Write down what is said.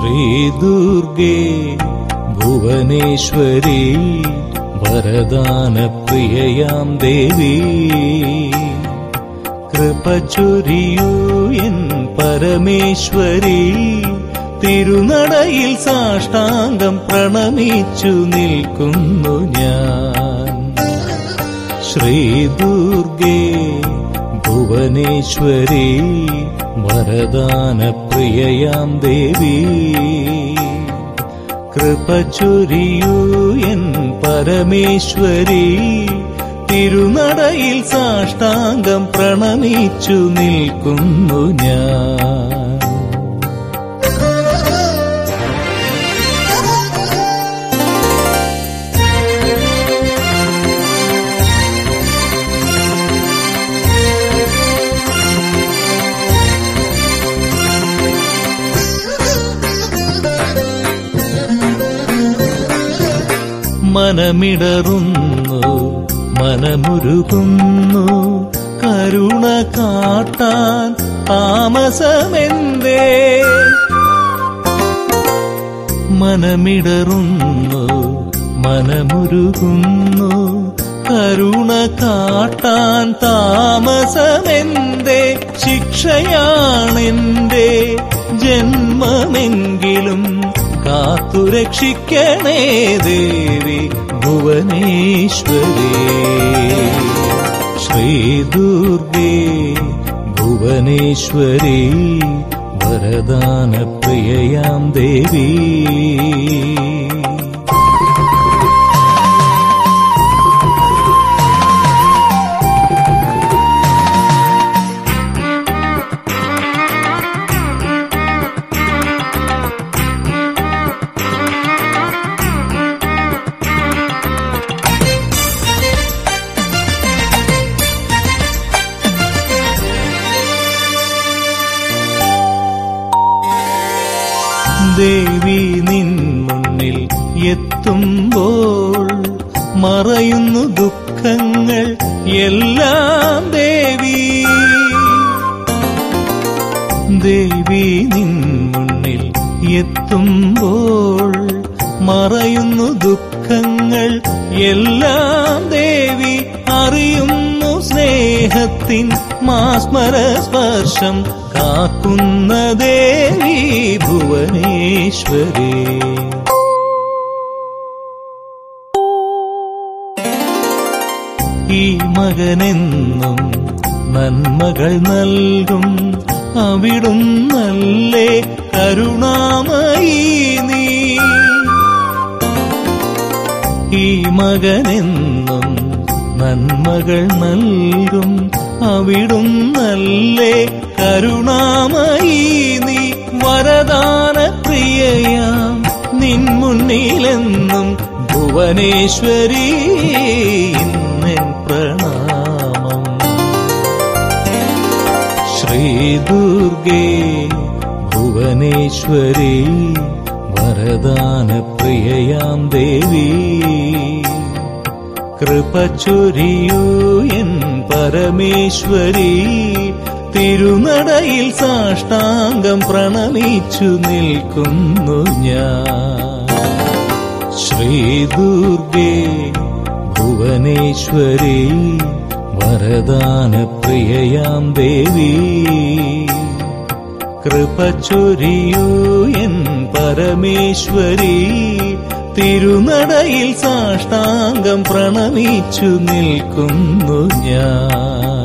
ശ്രീദുർഗേ ഭുവനേശ്വരി വരദാനപ്രിയയാം ദേവി കൃപ ചൊരിയൂ എൻ പരമേശ്വരി തിരുനടയിൽ സാഷ്ടാംഗം പ്രണമിച്ചു നിൽക്കുന്നു ഞാൻ ശ്രീദുർഗേ ഭുവനേശ്വരി വരദാനപ്രിയയാം ദേവി കൃപ ചൊരിയൂ എൻ പരമേശ്വരി തിരുനടയിൽ സാഷ്ടാംഗം പ്രണമിച്ചു നിൽക്കുന്നു ഞാൻ മനമിടറുന്നു മനമുരുകുന്നു കരുണ കാട്ടാൻ താമസമെന്തേ മനമിടറുന്നു മനമുരുകുന്നു കരുണ കാട്ടാൻ താമസമെന്തേ ശിക്ഷയാണെന്റെ ജന്മമെങ്കിലും കാത്തുരക്ഷിക്കണേ ദേവി ഭുവനേശ്വരി ശ്രീദുർഗേ ഭുവനേശ്വരി വരദാനപ്രിയയാം ദേവി ദേവി നിൻ മുന്നിൽ എത്തുമ്പോൾ മറയുന്നു ദുഃഖങ്ങൾ എല്ലാം ദേവി ദേവി നിൻ മുന്നിൽ എത്തുമ്പോൾ മറയുന്നു ദുഃഖങ്ങൾ എല്ലാം ദേവി അറിയുന്നു സ്നേഹത്തിൻ മാസ്മര സ്പർശം കാക്കുന്ന ദേവി ഭുവനേശ്വരി ഈ മകനെന്നും നന്മകൾ നൽകും അവിടും നല്ലേ കരുണാമയി നീ ഈ മകനെന്നും നന്മകൾ നൽകും അവിടും നല്ലേ കരുണാമയി നീ വരദാന പ്രിയയാം നിൻ മുന്നിലെന്നും ഭുവനേശ്വരി ഇന്നൻ പ്രണാമം ശ്രീദുർഗേ ഭുവനേശ്വരി വരദാനപ്രിയയാം ദേവി കൃപ ചൊരിയൂ എൻ പരമേശ്വരി തിരുനടയിൽ സാഷ്ടാംഗം പ്രണമിച്ചു നിൽക്കുന്നു ഞാൻ ശ്രീദുർഗേ ഭുവനേശ്വരി വരദാനപ്രിയയാം ദേവി കൃപ ചൊരിയൂ എൻ പരമേശ്വരി തിരുനടയിൽ സാഷ്ടാംഗം പ്രണമിച്ചു നിൽക്കുന്നു ഞാൻ